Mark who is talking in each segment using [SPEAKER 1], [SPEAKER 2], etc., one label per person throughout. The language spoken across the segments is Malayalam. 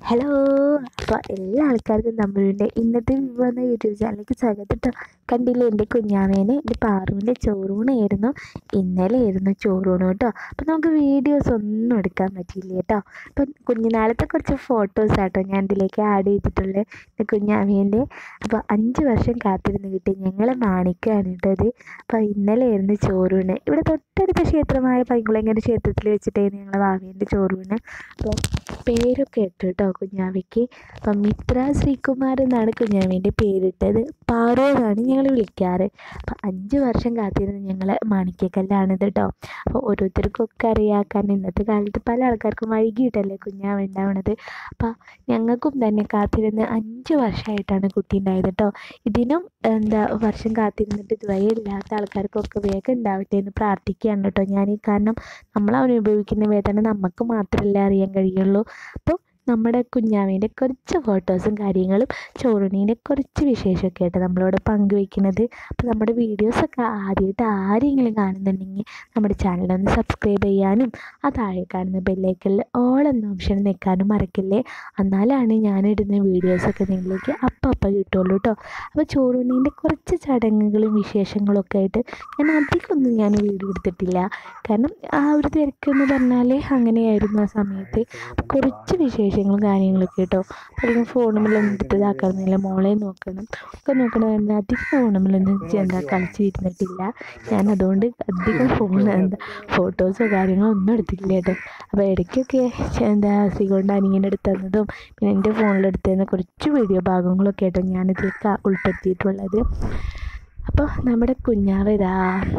[SPEAKER 1] ഹലോ അപ്പോൾ എല്ലാ ആൾക്കാർക്കും തമ്മിലുണ്ട് ഇന്നത്തെ വിഭവം എന്ന യൂട്യൂബ് ചാനലിലേക്ക് സ്വാഗതം കേട്ടോ കണ്ടില്ലേ എൻ്റെ കുഞ്ഞാമേനെ എൻ്റെ പാറുവിൻ്റെ ചോറൂണായിരുന്നു ഇന്നലെ ആയിരുന്നു ചോറൂണ് കേട്ടോ അപ്പോൾ നമുക്ക് വീഡിയോസ് ഒന്നും എടുക്കാൻ പറ്റിയില്ല കേട്ടോ അപ്പം കുഞ്ഞുനാളത്തെ കുറച്ച് ഫോട്ടോസ് ആട്ടോ ഞാൻ ഇതിലേക്ക് ആഡ് ചെയ്തിട്ടുള്ളത് എൻ്റെ കുഞ്ഞാമേൻ്റെ അപ്പോൾ അഞ്ച് വർഷം കാത്തിരുന്ന് കിട്ടി ഞങ്ങൾ മാണിക്കാണ് കേട്ടോ അത് അപ്പോൾ ഇന്നലെ ആയിരുന്നു ചോറൂണ് ഇവിടെ തൊട്ടടുത്ത ക്ഷേത്രമായ പൈങ്കുളങ്ങര ക്ഷേത്രത്തിൽ വെച്ചിട്ടായിരുന്നു ഞങ്ങൾ വാവേൻ്റെ ചോറൂണ് അപ്പോൾ പേരൊക്കെ ഇട്ടു കേട്ടോ കുഞ്ഞാവയ്ക്ക് അപ്പം മിത്ര ശ്രീകുമാർ എന്നാണ് കുഞ്ഞാവേൻ്റെ പേരിട്ടത് പാറു എന്നാണ് ഞങ്ങൾ വിളിക്കാറ് അപ്പം അഞ്ച് വർഷം കാത്തിരുന്ന് ഞങ്ങൾ മാണിക്യക്കല്ലാണിത് കേട്ടോ അപ്പോൾ ഓരോരുത്തർക്കൊക്കെ അറിയാം കാരണം ഇന്നത്തെ കാലത്ത് പല ആൾക്കാർക്കും വൈകിട്ടല്ലേ കുഞ്ഞാവ ഉണ്ടാവണത് അപ്പം ഞങ്ങൾക്കും തന്നെ കാത്തിരുന്ന് അഞ്ച് വർഷമായിട്ടാണ് കുട്ടി ഉണ്ടായത് കേട്ടോ ഇതിനും എന്താ വർഷം കാത്തിരുന്നിട്ട് ഇതുവരെ ഇല്ലാത്ത ആൾക്കാർക്കൊക്കെ വേഗം ഉണ്ടാവട്ടെ എന്ന് പ്രാർത്ഥിക്കുകയാണ് കേട്ടോ ഞാൻ കാരണം നമ്മൾ അനുഭവിക്കുന്ന വേദന നമുക്ക് മാത്രമല്ലേ അറിയാൻ കഴിയുള്ളൂ അപ്പോൾ നമ്മുടെ കുഞ്ഞാവേൻ്റെ കുറച്ച് ഫോട്ടോസും കാര്യങ്ങളും ചോറുണീൻ്റെ കുറച്ച് വിശേഷമൊക്കെ ആയിട്ട് നമ്മളോട് പങ്കുവെക്കുന്നത് അപ്പോൾ നമ്മുടെ വീഡിയോസൊക്കെ ആദ്യമായിട്ട് ആരെങ്കിലും കാണുന്നുണ്ടെങ്കിൽ നമ്മുടെ ചാനലൊന്ന് സബ്സ്ക്രൈബ് ചെയ്യാനും ആ താഴെ കാണുന്ന ബെല്ലൈക്കനിൽ ഓൾ എന്ന ഓപ്ഷൻ നിൽക്കാനും മറക്കില്ലേ എന്നാലാണ് ഞാനിടുന്ന വീഡിയോസൊക്കെ നിങ്ങളിലേക്ക് അപ്പം അപ്പം കിട്ടുള്ളൂ കേട്ടോ അപ്പോൾ ചോറുണ്ണീൻ്റെ കുറച്ച് ചടങ്ങുകളും വിശേഷങ്ങളൊക്കെ ആയിട്ട് ഞാൻ അധികമൊന്നും ഞാൻ വീഡിയോ എടുത്തിട്ടില്ല കാരണം ആ ഒരു തിരക്കെന്ന് പറഞ്ഞാൽ അങ്ങനെയായിരുന്നു ആ സമയത്ത് കുറച്ച് വിശേഷങ്ങളും കാര്യങ്ങളൊക്കെ കേട്ടോ അധികം ഫോണുമിലൊന്നും എടുത്തതാക്കണമെന്നില്ല മോളെ നോക്കണം ഒക്കെ നോക്കണം എന്നാൽ അധികം ഫോണുമിലൊന്നും എന്താ കളിച്ചിരുന്നിട്ടില്ല ഞാൻ അതുകൊണ്ട് അധികം ഫോൺ എന്താ ഫോട്ടോസോ കാര്യങ്ങളോ ഒന്നും എടുത്തിട്ടില്ല കേട്ടോ അപ്പോൾ ഇടയ്ക്കൊക്കെ എന്താ ശ്രീകൊണ്ട് അനിയൻ്റെ അടുത്ത് തന്നതും പിന്നെ എൻ്റെ ഫോണിലെടുത്ത് തന്ന കുറച്ച് വീഡിയോ ഭാഗങ്ങളൊക്കെ ആട്ടോ ഞാനിതിൽ ഉൾപ്പെടുത്തിയിട്ടുള്ളത് അപ്പോൾ നമ്മുടെ കുഞ്ഞാവ് ഇതാ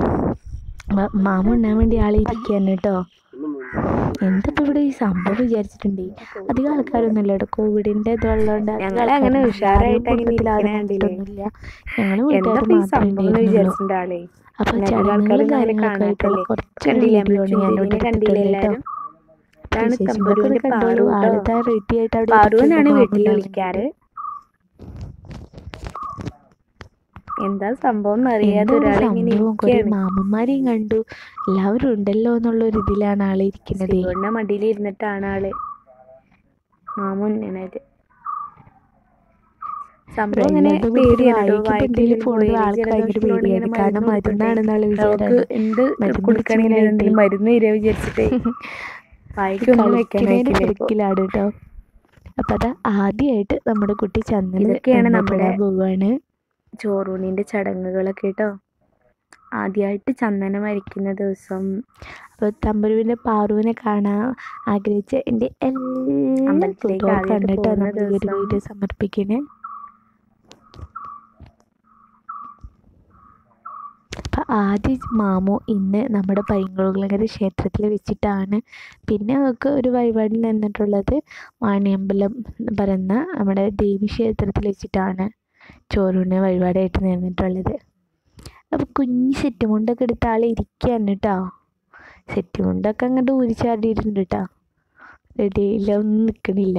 [SPEAKER 1] മാമ ഉണ്ണാൻ വേണ്ടി ആളിരിക്കുകയാണ് കേട്ടോ എന്താ ഇപ്പൊ ഇവിടെ ഈ സംഭവം വിചാരിച്ചിട്ടുണ്ട് അധികം ആൾക്കാരൊന്നുമില്ല കേട്ടോ കോവിഡിന്റെ ഇതുള്ളതുകൊണ്ട്
[SPEAKER 2] ഞങ്ങളെ അങ്ങനെ ഉഷാറായിട്ട് അങ്ങനെ ഇരിക്കണ കണ്ടില്ലേ?
[SPEAKER 1] ഞങ്ങൾ
[SPEAKER 2] എന്താ
[SPEAKER 1] വീട്ടുകാർ
[SPEAKER 2] ഈ സംഭവം എന്ന്
[SPEAKER 1] മാത്രമേ
[SPEAKER 2] വിചാരിച്ചിട്ടുണ്ട് ആളെ
[SPEAKER 1] അപ്പൊ
[SPEAKER 2] പിന്നെ അധികം
[SPEAKER 1] ചടങ്ങുകളും
[SPEAKER 2] ആൾക്കാരൊന്നും അങ്ങനെ
[SPEAKER 1] കാര്യങ്ങളൊക്കെ ആയിട്ടുള്ള
[SPEAKER 2] കാണാത്തല്ലേ?
[SPEAKER 1] കുറച്ച്
[SPEAKER 2] കണ്ടില്ലേ
[SPEAKER 1] വീഡിയോ ആണ് ഞാൻ
[SPEAKER 2] ചുണ്ടിനെ കണ്ടില്ലേ എല്ലാരും ഇതാണ് കമ്പൂരിന്റെ
[SPEAKER 1] കണ്ടോളൂ
[SPEAKER 2] പാറു
[SPEAKER 1] ആളിതാ റെഡി ആയിട്ട് അവിടെ
[SPEAKER 2] പാറുവെന്നാണ്
[SPEAKER 1] ഇരിക്കുന്നു.
[SPEAKER 2] വീട്ടിൽ
[SPEAKER 1] മാമൻ
[SPEAKER 2] വിളിക്കാറ് എന്താ സംഭവം അറിയാതെ
[SPEAKER 1] എന്തോ ഒരു
[SPEAKER 2] ഒരാൾ ഇങ്ങനെ
[SPEAKER 1] സംഭവം കുറെ
[SPEAKER 2] ഇരിക്കുകയാണ്
[SPEAKER 1] മാമന്മാരെയും കണ്ടു എല്ലാവരും ഉണ്ടല്ലോ എന്നുള്ള ഒരു ഇതിലാണ് ആള് ഇരിക്കുന്നത്
[SPEAKER 2] ശ്രീകോടിന്റെ മടിയിൽ ഇരുന്നിട്ടാണ് ആള് മാമുന്നത് സംഭവം ഇങ്ങനെ
[SPEAKER 1] എല്ലാവരും
[SPEAKER 2] പേടിയാണ് കേട്ടോ.
[SPEAKER 1] വായിക്കുമ്പോ
[SPEAKER 2] വായിക്ക്
[SPEAKER 1] എന്തെങ്കിലും
[SPEAKER 2] ഇങ്ങനെ
[SPEAKER 1] പോകുന്നത്
[SPEAKER 2] പോയി.
[SPEAKER 1] ആൾക്ക് ഭയങ്കര
[SPEAKER 2] ജലദോഷമുള്ളതുകൊണ്ട്
[SPEAKER 1] പേടിയാണ്
[SPEAKER 2] ഇങ്ങനെ
[SPEAKER 1] കാരണം
[SPEAKER 2] മരുന്ന് കൊടുക്കട്ടെ.
[SPEAKER 1] മരുന്നാണെന്നുള്ള
[SPEAKER 2] നമുക്ക്
[SPEAKER 1] വിചാരമാണ്
[SPEAKER 2] എന്ത്
[SPEAKER 1] മരുന്ന്
[SPEAKER 2] കൊടുക്കണമെങ്കിൽ
[SPEAKER 1] കുടിച്ച്
[SPEAKER 2] എന്തെങ്കിലും മരുന്ന് തരുക വിചാരിച്ചിട്ടേ വായിക്ക് ഒന്നും വെക്കാൻ
[SPEAKER 1] കളിക്കുന്നതിന്
[SPEAKER 2] അയക്കില്ല ഇപ്പൊ.
[SPEAKER 1] തിരക്കിലാണ് കേട്ടോ അപ്പൊ അത് ആദ്യമായിട്ട് നമ്മുടെ കുട്ടി ചന്ദന
[SPEAKER 2] ഇതൊക്കെയാണ്
[SPEAKER 1] എന്താ
[SPEAKER 2] നമ്മുടെ
[SPEAKER 1] തൊടാൻ പോവാണ്
[SPEAKER 2] ചോറൂണിന്റെ ചടങ്ങുകളൊക്കെ കേട്ടോ ആദ്യമായിട്ട് ചന്ദനം വരയ്ക്കുന്ന ദിവസം
[SPEAKER 1] അപ്പൊ തമ്പുരുവിന്റെ പാറുവിനെ കാണാൻ ആഗ്രഹിച്ച എന്റെ എല്ലാ
[SPEAKER 2] അമ്പലത്തിലേക്ക്
[SPEAKER 1] കൂട്ടുകാർക്കും
[SPEAKER 2] ആദ്യമായിട്ട്
[SPEAKER 1] കണ്ടിട്ടോ
[SPEAKER 2] പോകുന്ന
[SPEAKER 1] നമ്മൾ ഈ ഒരു
[SPEAKER 2] ദിവസം.
[SPEAKER 1] വീഡിയോ സമർപ്പിക്കുന്നത് അപ്പൊ ആദ്യം മാമു ഇന്ന് നമ്മുടെ പൈങ്കുളങ്ങര ക്ഷേത്രത്തിൽ വെച്ചിട്ടാണ് പിന്നെ അവർക്ക് ഒരു വഴിപാട് നിന്നിട്ടുള്ളത് വാണിയമ്പലം എന്ന് പറയുന്ന നമ്മുടെ ദേവി ക്ഷേത്രത്തിൽ വെച്ചിട്ടാണ് ചോറൂണ് വഴിപാടായിട്ട് നിന്നിട്ടുള്ളത് അപ്പോൾ കുഞ്ഞ് സെറ്റ് മുണ്ടൊക്കെ എടുത്ത ആൾ ഇരിക്കുകയാണ് കേട്ടോ സെറ്റ് മുണ്ടൊക്കെ അങ്ങോട്ട് ഊരിച്ചാടിയിട്ടുണ്ട് കേട്ടോ റെഡിയില്ല ഒന്നും നിൽക്കണില്ല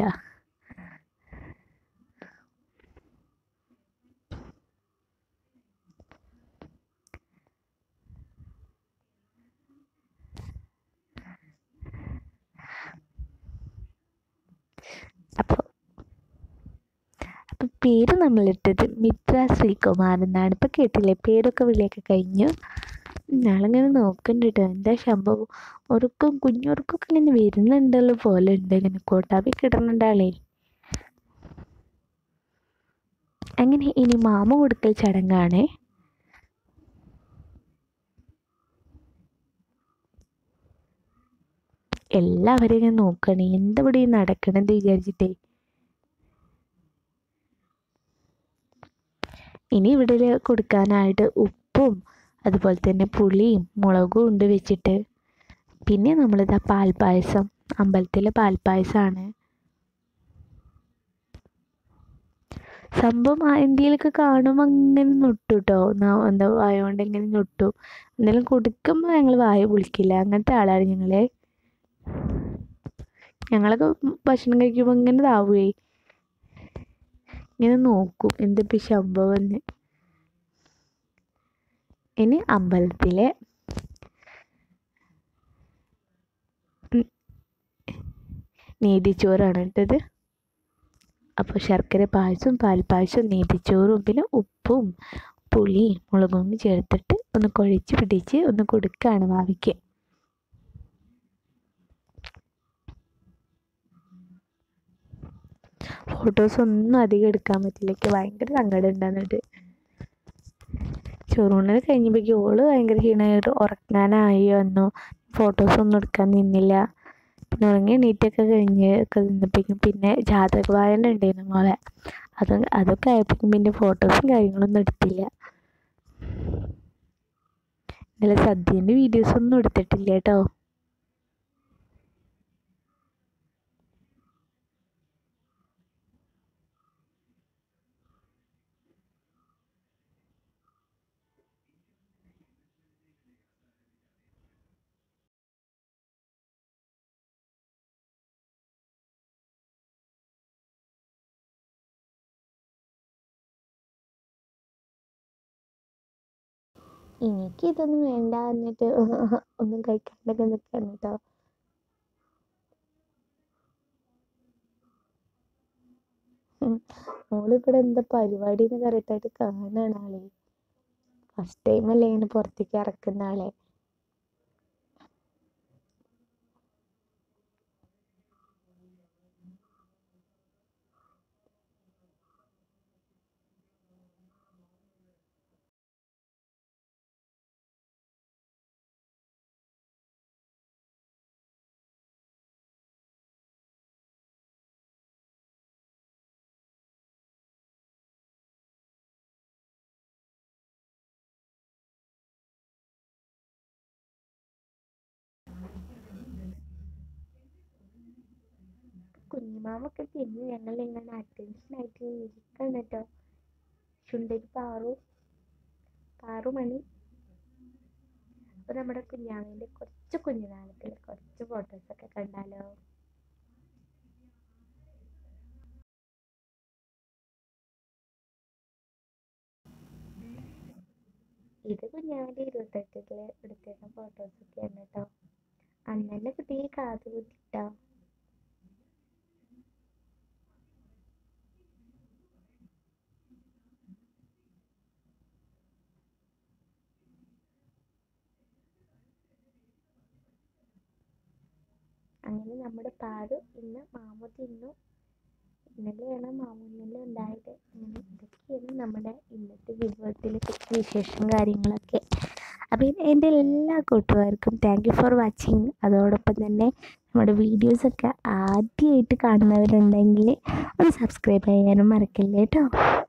[SPEAKER 1] അപ്പോൾ അപ്പം പേര് നമ്മളിട്ടത് മിത്ര ശ്രീകുമാർ എന്നാണ് ഇപ്പം കേട്ടില്ലേ പേരൊക്കെ വിളിയൊക്കെ കഴിഞ്ഞു നാളിങ്ങനെ നോക്കുന്നുണ്ട് കേട്ടോ എന്താ സംഭവം ഓർക്കും കുഞ്ഞോർക്കൊക്കെ ഇങ്ങനെ വരുന്നുണ്ടല്ലോ പോലെ ഉണ്ട് ഇങ്ങനെ കോട്ടാവി കിടന്നുണ്ട് ആളേ അങ്ങനെ ഇനി മാമ കൊടുക്കൽ ചടങ്ങാണ് എല്ലാവരെയും ഞാൻ നോക്കണേ എന്താ ഇവിടെ ഈ നടക്കണെന്ന് വിചാരിച്ചിട്ടേ ഇനി ഇവിടെ കൊടുക്കാനായിട്ട് ഉപ്പും അതുപോലെ തന്നെ പുളിയും മുളകും ഉണ്ട് വെച്ചിട്ട് പിന്നെ നമ്മളിതാ പാൽപ്പായസം അമ്പലത്തിലെ പാൽപ്പായസമാണ് സംഭവം ആ ഇന്ത്യയിലൊക്കെ കാണുമ്പോൾ അങ്ങനെ നൊട്ടു കേട്ടോ എന്താ വായ കൊണ്ട് ഇങ്ങനെ നൊട്ടു എന്തെങ്കിലും കൊടുക്കുമ്പോൾ ഞങ്ങൾ വായ പൊളിക്കില്ല അങ്ങനത്തെ ആളാണ് ഞങ്ങളെ ഞങ്ങളൊക്കെ ഭക്ഷണം കഴിക്കുമ്പോൾ ഇങ്ങനെ ഇതാവുകയെ ഇങ്ങനെ നോക്കും എന്തിപ്പോൾ സംഭവം എന്ന് ഇനി അമ്പലത്തിലെ നീതിച്ചോറാണ് കേട്ടത് അപ്പോൾ ശർക്കര പായസവും പാൽപ്പായസവും നീതിച്ചോറും പിന്നെ ഉപ്പും പുളിയും മുളകും ചേർത്തിട്ട് ഒന്ന് കുഴച്ച് പിടിച്ച് ഒന്ന് കൊടുക്കുകയാണ് ഭാവിക്ക് ഫോട്ടോസ് ഒന്നും അധികം എടുക്കാൻ പറ്റില്ല എനിക്ക് ഭയങ്കര സങ്കടം ഉണ്ടാകുന്നുണ്ട് ചോറൂണിൽ കഴിഞ്ഞപ്പോഴേക്കും ഓള് ഭയങ്കര ക്ഷീണമായിട്ട് ഉറങ്ങാനായി വന്നു ഫോട്ടോസ് ഒന്നും എടുക്കാൻ നിന്നില്ല പിന്നെ ഉറങ്ങി എണീറ്റൊക്കെ കഴിഞ്ഞ് ഒക്കെ നിന്നപ്പോഴേക്കും പിന്നെ ജാതക വായന ഉണ്ടായിരുന്നു മോളെ അത് അതൊക്കെ ആയപ്പോഴേക്കും പിന്നെ ഫോട്ടോസും കാര്യങ്ങളൊന്നും എടുത്തില്ല ഇന്നലെ സദ്യേൻ്റെ വീഡിയോസ് ഒന്നും എടുത്തിട്ടില്ല കേട്ടോ എനിക്ക് ഇതൊന്നും വേണ്ട എന്നിട്ട് ഒന്നും കഴിക്കാണ്ടൊക്കെ നിൽക്കണം കേട്ടോ മോളിവിടെ എന്താ പരിപാടി എന്ന് കറക്റ്റായിട്ട് കാണാണ് ആളെ ഫസ്റ്റ് ടൈം അല്ലേ ഇങ്ങനെ പുറത്തേക്ക് ഇറക്കുന്ന ആളെ കുഞ്ഞുമാമൊക്കെ തിരിഞ്ഞ് ഞങ്ങൾ ഇങ്ങനെ അറ്റൻഷൻ ആയിട്ട് ഇരിക്കണം കേട്ടോ ചുണ്ടരി പാറു പാറു മണി അപ്പൊ നമ്മുടെ കുഞ്ഞാമിന്റെ കുറച്ച് കുഞ്ഞുനാളത്തിലെ കുറച്ച് ഫോട്ടോസ് ഒക്കെ കണ്ടാലോ ഇത് കുഞ്ഞാമിന്റെ ഇരുപത്തെട്ടില് എടുത്തിരുന്ന ഫോട്ടോസ് ഒക്കെയാണ് കേട്ടോ അന്നെ കുട്ടി കാത് കുത്തിട്ടോ അങ്ങനെ നമ്മുടെ പാറു ഇന്ന് മാമു തിന്നു ഇന്നലെയാണ് മാമുന്നിൽ ഉണ്ടായത് അങ്ങനെ ഇതൊക്കെയാണ് നമ്മുടെ ഇന്നത്തെ വിഭവത്തിലെ കുറച്ച് വിശേഷം കാര്യങ്ങളൊക്കെ അപ്പോൾ എൻ്റെ എല്ലാ കൂട്ടുകാർക്കും താങ്ക് യു ഫോർ വാച്ചിങ് അതോടൊപ്പം തന്നെ നമ്മുടെ വീഡിയോസൊക്കെ ആദ്യമായിട്ട് കാണുന്നവരുണ്ടെങ്കിൽ ഒന്ന് സബ്സ്ക്രൈബ് ചെയ്യാനും മറക്കല്ലേ കേട്ടോ